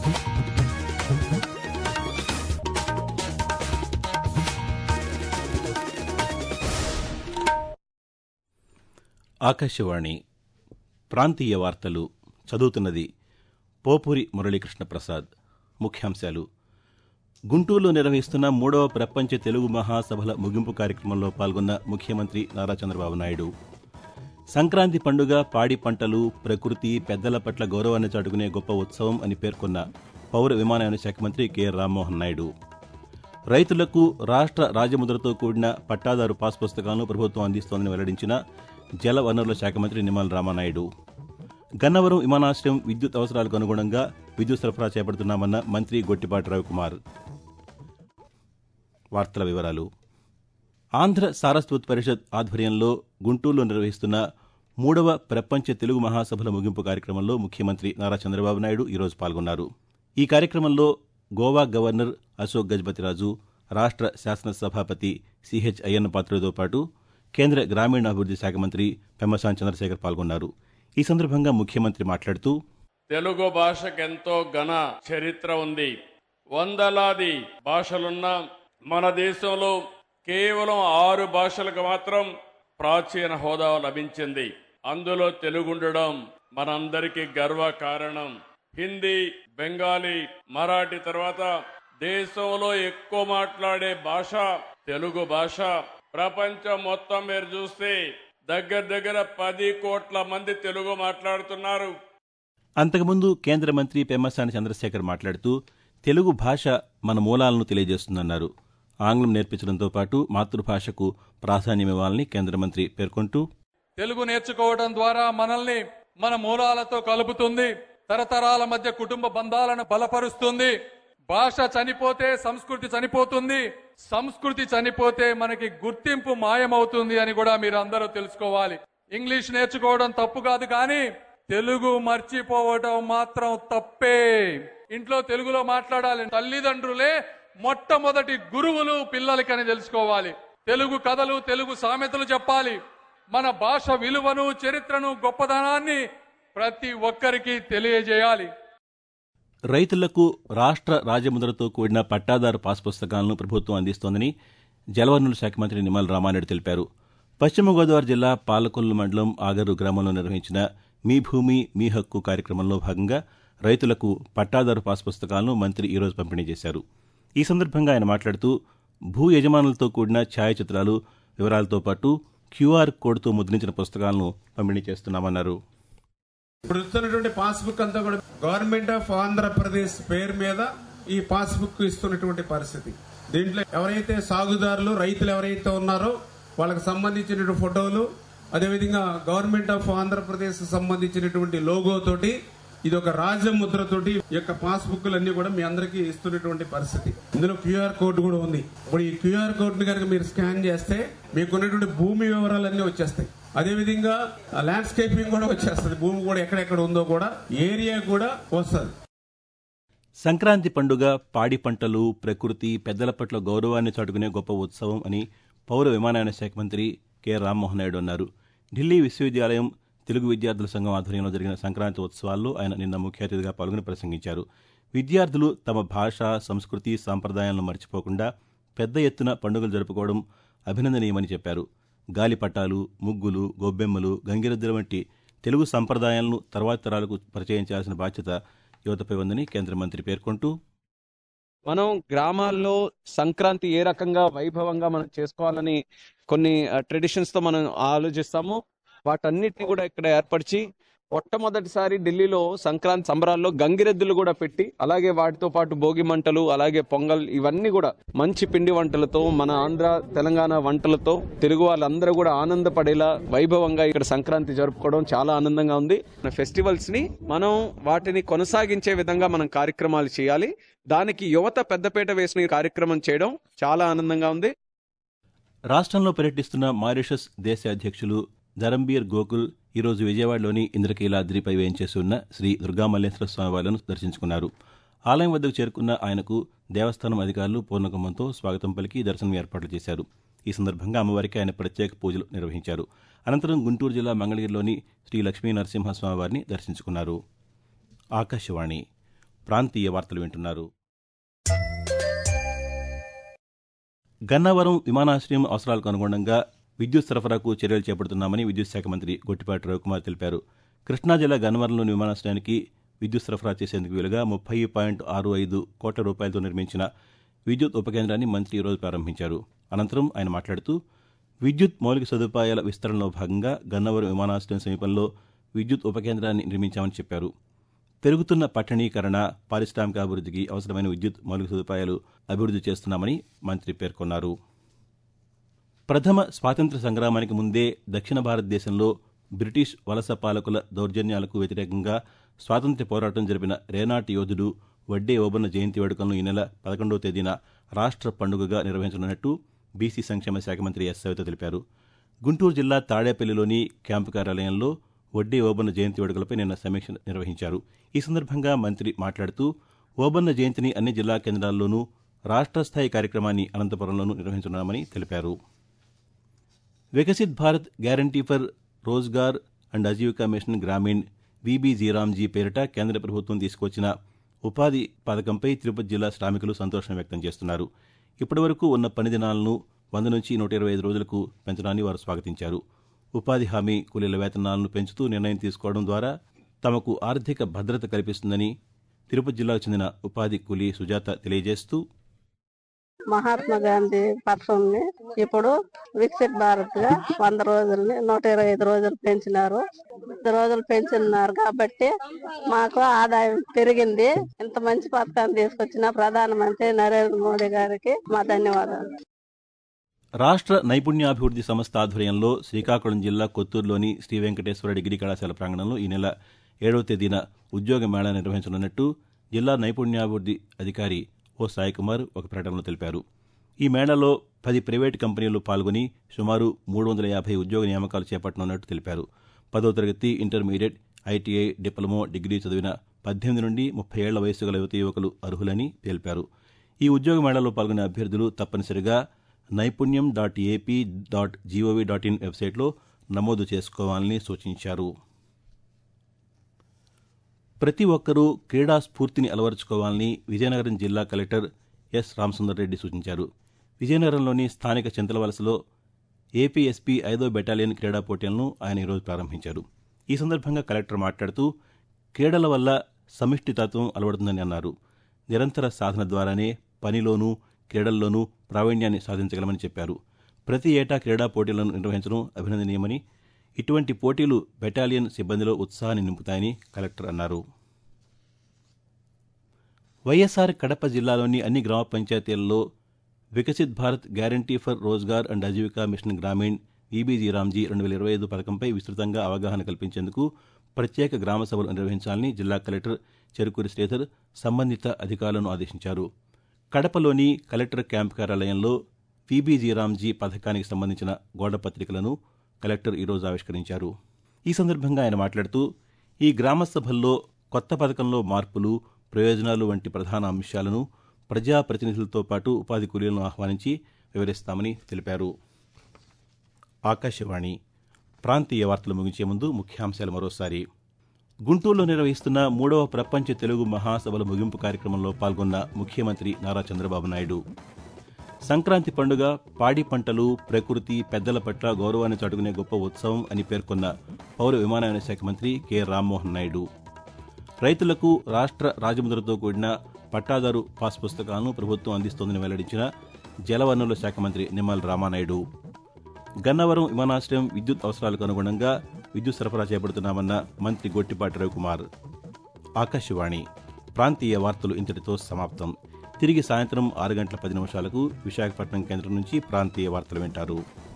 ఆకాశవాణి ప్రాంతీయ వార్తలు చదువుతున్నది పోపూరి మురళీకృష్ణ ప్రసాద్ ముఖ్యాంశాలు గుంటూరులో నిర్వహిస్తున్న మూడవ ప్రపంచ తెలుగు మహాసభల ముగింపు కార్యక్రమంలో పాల్గొన్న ముఖ్యమంత్రి నారా చంద్రబాబు నాయుడు సంక్రాంతి పండుగ పాడి పంటలు ప్రకృతి పెద్దల పట్ల గౌరవాన్ని చాటుకునే గొప్ప ఉత్సవం అని పేర్కొన్న పౌర విమానయాన శాఖ మంత్రి కె రామ్మోహన్ నాయుడు రైతులకు రాష్ట్ర రాజముద్రతో కూడిన పట్టాదారు పాస్ పుస్తకాలను ప్రభుత్వం అందిస్తోందని వెల్లడించిన జల వనరుల శాఖ మంత్రి నిమ్మల రామానాయుడు గన్నవరం విమానాశ్రయం విద్యుత్ అవసరాలకు అనుగుణంగా విద్యుత్ సరఫరా చేపడుతున్నామన్న మంత్రి గొట్టిపాటి రవికుమార్ వార్తల వివరాలు ఆంధ్ర సారస్వత్ పరిషత్ ఆధ్వర్యంలో గుంటూరులో నిర్వహిస్తున్న మూడవ ప్రపంచ తెలుగు మహాసభల ముగింపు కార్యక్రమంలో ముఖ్యమంత్రి నారా చంద్రబాబు నాయుడు ఈరోజు పాల్గొన్నారు ఈ కార్యక్రమంలో గోవా గవర్నర్ అశోక్ గజపతిరాజు రాష్ట్ర శాసనసభాపతి సిహెచ్ అయ్యన్న పాత్రులతో పాటు కేంద్ర గ్రామీణాభివృద్ది శాఖ మంత్రి పెమ్మసాని చంద్రశేఖర్ పాల్గొన్నారు ఈ సందర్భంగా ముఖ్యమంత్రి మాట్లాడుతూ తెలుగు భాషకెంతో ఘన చరిత్ర ఉంది వందలాది భాషలున్న మన దేశంలో కేవలం ఆరు భాషలకు మాత్రం ప్రాచీన హోదా లభించింది అందులో తెలుగు ఉండడం మనందరికీ గర్వ కారణం హిందీ బెంగాలీ మరాఠీ తర్వాత దేశంలో ఎక్కువ మాట్లాడే భాష తెలుగు భాష ప్రపంచం మొత్తం మీరు చూస్తే దగ్గర దగ్గర పది కోట్ల మంది తెలుగు మాట్లాడుతున్నారు అంతకుముందు కేంద్ర మంత్రి పెమ్మసాని చంద్రశేఖర్ మాట్లాడుతూ తెలుగు భాష మన మూలాలను తెలియజేస్తుందన్నారు ఆంగ్లం నేర్పించడంతో పాటు మాతృభాషకు ప్రాధాన్యమివ్వాలని కేంద్ర మంత్రి పేర్కొంటూ తెలుగు నేర్చుకోవడం ద్వారా మనల్ని మన మూలాలతో కలుపుతుంది తరతరాల మధ్య కుటుంబ బంధాలను బలపరుస్తుంది భాష చనిపోతే సంస్కృతి చనిపోతుంది సంస్కృతి చనిపోతే మనకి గుర్తింపు మాయమవుతుంది అని కూడా మీరు అందరూ తెలుసుకోవాలి ఇంగ్లీష్ నేర్చుకోవడం తప్పు కాదు కానీ తెలుగు మర్చిపోవడం మాత్రం తప్పే ఇంట్లో తెలుగులో మాట్లాడాలి తల్లిదండ్రులే మొట్టమొదటి గురువులు పిల్లలకని తెలుసుకోవాలి తెలుగు కథలు తెలుగు సామెతలు చెప్పాలి మన భాష విలువను చరిత్రను గొప్పదనాన్ని ప్రతి ఒక్కరికి తెలియజేయాలి రైతులకు రాష్ట్ర రాజముద్రతో కూడిన పట్టాదారు పాస్ పుస్తకాలను ప్రభుత్వం అందిస్తోందని జలవనరుల శాఖ మంత్రి నిమ్మల రామారెడ్డి తెలిపారు పశ్చిమ గోదావరి జిల్లా పాలకొల్లు మండలం ఆగరు గ్రామంలో నిర్వహించిన మీ భూమి మీ హక్కు కార్యక్రమంలో భాగంగా రైతులకు పట్టాదారు పాస్ పుస్తకాలను మంత్రి ఈరోజు పంపిణీ చేశారు ఈ సందర్భంగా ఆయన మాట్లాడుతూ భూ యజమానులతో కూడిన ఛాయాచిత్రాలు వివరాలతో పాటు క్యూఆర్ కోడ్తో ముద్రించిన పుస్తకాలను పంపిణీ చేస్తున్నామన్నారు ఇప్పుడు ఇస్తున్నటువంటి పాస్బుక్ అంతా కూడా గవర్నమెంట్ ఆఫ్ ఆంధ్రప్రదేశ్ పేరు మీద ఈ పాస్బుక్ ఇస్తున్నటువంటి పరిస్థితి దీంట్లో ఎవరైతే సాగుదారులు రైతులు ఎవరైతే ఉన్నారో వాళ్ళకి సంబంధించినటువంటి ఫోటోలు అదేవిధంగా గవర్నమెంట్ ఆఫ్ ఆంధ్రప్రదేశ్ సంబంధించినటువంటి లోగో తోటి ఇది ఒక రాజముద్రతోటి ఈ యొక్క పాస్బుక్ అన్ని కూడా మీ అందరికీ ఇస్తున్నటువంటి పరిస్థితి ఇందులో క్యూఆర్ కోడ్ కూడా ఉంది ఇప్పుడు ఈ క్యూఆర్ కోడ్ ని కనుక మీరు స్కాన్ చేస్తే మీకు ఉన్నటువంటి భూమి వివరాలన్నీ వచ్చేస్తాయి అదేవిధంగా ల్యాండ్స్కేపింగ్ కూడా వచ్చేస్తుంది భూమి కూడా ఎక్కడెక్కడ ఉందో కూడా ఏరియా కూడా వస్తుంది సంక్రాంతి పండుగ పాడి పంటలు ప్రకృతి పెద్దల పట్ల గౌరవాన్ని చాటుకునే గొప్ప ఉత్సవం అని పౌర విమానయాన శాఖ మంత్రి కె రామ్మోహన్ నాయుడు అన్నారు ఢిల్లీ విశ్వవిద్యాలయం తెలుగు విద్యార్థుల సంఘం ఆధ్వర్యంలో జరిగిన సంక్రాంతి ఉత్సవాల్లో ఆయన నిన్న ముఖ్య అతిథిగా పాల్గొని ప్రసంగించారు విద్యార్థులు తమ భాష సంస్కృతి సాంప్రదాయాలను మర్చిపోకుండా పెద్ద ఎత్తున పండుగలు జరుపుకోవడం అభినందనీయమని చెప్పారు గాలిపటాలు ముగ్గులు గొబ్బెమ్మలు గంగిరెద్దుల వంటి తెలుగు సంప్రదాయాలను తర్వాతి తరాలకు పరిచయం చేయాల్సిన బాధ్యత యువతపై ఉందని కేంద్ర మంత్రి పేర్కొంటూ మనం గ్రామాల్లో సంక్రాంతి ఏ రకంగా వైభవంగా మనం చేసుకోవాలని కొన్ని ట్రెడిషన్స్ తో మనం ఆలోచిస్తాము వాటన్నిటిని కూడా ఇక్కడ ఏర్పరిచి మొట్టమొదటిసారి ఢిల్లీలో సంక్రాంతి సంబరాల్లో గంగిరెద్దులు కూడా పెట్టి అలాగే వాటితో పాటు భోగి మంటలు అలాగే పొంగల్ ఇవన్నీ కూడా మంచి పిండి వంటలతో మన ఆంధ్ర తెలంగాణ వంటలతో తెలుగు వాళ్ళందరూ కూడా ఆనందపడేలా వైభవంగా ఇక్కడ సంక్రాంతి జరుపుకోవడం చాలా ఆనందంగా ఉంది ఫెస్టివల్స్ ని మనం వాటిని కొనసాగించే విధంగా మనం కార్యక్రమాలు చేయాలి దానికి యువత పెద్దపీట వేసిన ఈ కార్యక్రమం చేయడం చాలా ఆనందంగా ఉంది రాష్ట్రంలో పర్యటిస్తున్న మారిషస్ దేశ అధ్యక్షులు ధరంబీర్ గోకుల్ ఈరోజు విజయవాడలోని ఇంద్రకీలాద్రిపై వేయించేసి ఉన్న శ్రీ దుర్గామల్లేశ్వర స్వామి వారిని దర్శించుకున్నారు ఆలయం వద్దకు చేరుకున్న ఆయనకు దేవస్థానం అధికారులు పూర్ణకుంభంతో స్వాగతం పలికి దర్శనం ఏర్పాట్లు చేశారు ఈ సందర్భంగా అమ్మవారికి ఆయన ప్రత్యేక పూజలు నిర్వహించారు అనంతరం గుంటూరు జిల్లా మంగళగిరిలోని శ్రీ లక్ష్మీ నరసింహస్వామి వారిని దర్శించుకున్నారు ఆకాశవాణి ప్రాంతీయ వార్తలు వింటున్నారు గన్నవరం విమానాశ్రయం అవసరాలకు అనుగుణంగా విద్యుత్ సరఫరాకు చర్యలు చేపడుతున్నామని విద్యుత్ శాఖ మంత్రి గొట్టిపాటి రవికుమార్ తెలిపారు కృష్ణా జిల్లా గన్నవరంలోని విమానాశ్రయానికి విద్యుత్ సరఫరా చేసేందుకు వీలుగా ముప్పై పాయింట్ ఆరు ఐదు కోట్ల రూపాయలతో నిర్మించిన విద్యుత్ ఉపకేంద్రాన్ని మంత్రి ఈరోజు ప్రారంభించారు అనంతరం ఆయన మాట్లాడుతూ విద్యుత్ మౌలిక సదుపాయాల విస్తరణలో భాగంగా గన్నవరం విమానాశ్రయం సమీపంలో విద్యుత్ ఉపకేంద్రాన్ని నిర్మించామని చెప్పారు పెరుగుతున్న పట్టణీకరణ పారిశ్రామిక అభివృద్ధికి అవసరమైన విద్యుత్ మౌలిక సదుపాయాలు అభివృద్ధి చేస్తున్నామని మంత్రి పేర్కొన్నారు ప్రథమ స్వాతంత్ర్య సంగ్రామానికి ముందే దక్షిణ భారతదేశంలో బ్రిటిష్ వలస పాలకుల దౌర్జన్యాలకు వ్యతిరేకంగా స్వాతంత్ర్య పోరాటం జరిపిన రేనాటి యోధుడు వడ్డే ఓబన్న జయంతి వేడుకలను ఈ నెల పదకొండవ తేదీన రాష్ట్ర పండుగగా నిర్వహించనున్నట్టు బీసీ సంక్షేమ శాఖ మంత్రి ఎస్ సవిత తెలిపారు గుంటూరు జిల్లా తాడేపల్లిలోని క్యాంపు కార్యాలయంలో వడ్డీ ఓబన్న జయంతి వేడుకలపై నిన్న సమీక్ష నిర్వహించారు ఈ సందర్భంగా మంత్రి మాట్లాడుతూ ఓబన్న జయంతిని అన్ని జిల్లా కేంద్రాల్లోనూ రాష్ట్ర స్థాయి కార్యక్రమాన్ని అనంతపురంలోనూ నిర్వహించనున్నామని తెలిపారు Viksit Bharat guarantee for Rozgar and Ajeevika mission Grameen బీబీజీరామ్జీ పేరిట కేంద్ర ప్రభుత్వం తీసుకొచ్చిన ఉపాధి పథకంపై తిరుపతి జిల్లా శ్రామికులు సంతోషం వ్యక్తం చేస్తున్నారు ఇప్పటివరకు ఉన్న పని దినాలను వంద నుంచి నూట ఇరవై ఐదు రోజులకు పెంచడాన్ని వారు స్వాగతించారు ఉపాధి హామీ కూలీల వేతనాలను పెంచుతూ నిర్ణయం తీసుకోవడం ద్వారా తమకు ఆర్థిక భద్రత కల్పిస్తుందని తిరుపతి జిల్లాకు చెందిన ఉపాధి కూలీ సుజాత తెలియజేస్తూ మహాత్మా గాంధీ పథకంని ఇప్పుడు వికసిత్ భారత్ గా వంద రోజుల్ని నూట ఇరవై ఐదు రోజులు పెంచినారు వంద రోజులు పెంచినారు కాబట్టి మాకు ఆదాయం పెరిగింది ఇంత మంచి పథకాన్ని తీసుకొచ్చిన ప్రధానమంత్రి నరేంద్ర మోడీ గారికి మా ధన్యవాదాలు రాష్ట్ర నైపుణ్యాభివృద్ధి సంస్థ ఆధ్వర్యంలో శ్రీకాకుళం జిల్లా కొత్తూరులోని శ్రీ వెంకటేశ్వర డిగ్రీ కళాశాల ప్రాంగణంలో ఈ నెల ఏడవ తేదీన ఉద్యోగ మేళా నిర్వహించనున్నట్టు జిల్లా నైపుణ్యాభివృద్ధి అధికారి ఓ సాయికుమార్ ఒక ప్రకటనలో తెలిపారు ఈ మేళాలో పది ప్రైవేటు కంపెనీలు పాల్గొని సుమారు మూడు వందల యాభై ఉద్యోగ నియామకాలు చేపట్టనున్నట్టు తెలిపారు పదో తరగతి ఇంటర్మీడియట్ ఐటీఐ డిప్లొమో డిగ్రీ చదివిన పద్దెనిమిది నుండి ముప్పై ఏళ్ల వయసు గల యువతి యువకులు అర్హులని తెలిపారు ఈ ఉద్యోగ మేళాలో పాల్గొనే అభ్యర్థులు తప్పనిసరిగా Naipunyam dot AP dot gov dot in వెబ్సైట్లో నమోదు చేసుకోవాలని సూచించారు ప్రతి ఒక్కరూ క్రీడా స్ఫూర్తిని అలవరుచుకోవాలని విజయనగరం జిల్లా కలెక్టర్ ఎస్ రామసుందర్ రెడ్డి సూచించారు విజయనగరంలోని స్థానిక చింతలవలసలో ఏపీఎస్పీ ఐదో బెటాలియన్ క్రీడా పోటీలను ఆయన ఈరోజు ప్రారంభించారు ఈ సందర్భంగా కలెక్టర్ మాట్లాడుతూ క్రీడల వల్ల సమిష్టితత్వం అలవడుతుందని అన్నారు నిరంతర సాధన ద్వారానే పనిలోనూ క్రీడల్లోనూ ప్రావీణ్యాన్ని సాధించగలమని చెప్పారు ప్రతి ఏటా క్రీడా పోటీలను నిర్వహించడం అభినందనీయమని ఇటువంటి పోటీలు బెటాలియన్ సిబ్బందిలో ఉత్సాహాన్ని నింపుతాయని కలెక్టర్ అన్నారు వైఎస్ఆర్ కడప జిల్లాలోని అన్ని గ్రామ పంచాయతీల్లో Viksit Bharat guarantee for Rozgar and Ajeevika mission Grameen ఈబీజీ రామ్జీ రెండు వేల ఇరవై ఐదు పథకంపై విస్తృతంగా అవగాహన కల్పించేందుకు ప్రత్యేక గ్రామ సభలు నిర్వహించాలని జిల్లా కలెక్టర్ చెరుకూరి శ్రీధర్ సంబంధిత అధికారులను ఆదేశించారు కడపలోని కలెక్టర్ క్యాంప్ కార్యాలయంలో పీబీజీ రామ్జీ పథకానికి సంబంధించిన గోడ పత్రికలను కలెక్టర్ ఈరోజు ఆవిష్కరించారు ఈ సందర్భంగా ఆయన మాట్లాడుతూ ఈ గ్రామ సభల్లో కొత్త పథకంలో మార్పులు ప్రయోజనాలు వంటి ప్రధాన అంశాలను ప్రజాప్రతినిధులతో పాటు ఉపాధి కూలీలను ఆహ్వానించి వివరిస్తామని తెలిపారు ఆకాశవాణి ప్రాంతీయ వార్తలు ముగించే ముందు ముఖ్యాంశాలు మరోసారి గుంటూరులో నిర్వహిస్తున్న మూడవ ప్రపంచ తెలుగు మహాసభల ముగింపు కార్యక్రమంలో పాల్గొన్న ముఖ్యమంత్రి నారా చంద్రబాబు నాయుడు సంక్రాంతి పండుగ పాడి పంటలు ప్రకృతి పెద్దల పట్ల గౌరవాన్ని చాటుకునే గొప్ప ఉత్సవం అని పేర్కొన్న పౌర విమానయాన శాఖ మంత్రి కె రామ్మోహన్ నాయుడు రైతులకు రాష్ట్ర రాజముద్రతో కూడిన పట్టాదారు పాస్ పుస్తకాలను ప్రభుత్వం అందిస్తోందని వెల్లడించిన జలవనరుల శాఖ మంత్రి నిమ్మల రామానాయుడు గన్నవరం విమానాశ్రయం విద్యుత్ అవసరాలకు అనుగుణంగా విద్యుత్ సరఫరా చేపడుతున్నామన్న మంత్రి గొట్టిపాటి రవికుమార్ ఆకాశవాణి ప్రాంతీయ వార్తలు ఇంతటితో సమాప్తం తిరిగి సాయంత్రం ఆరు గంటల పది నిమిషాలకు విశాఖపట్నం కేంద్రం నుంచి ప్రాంతీయ వార్తలు వింటారు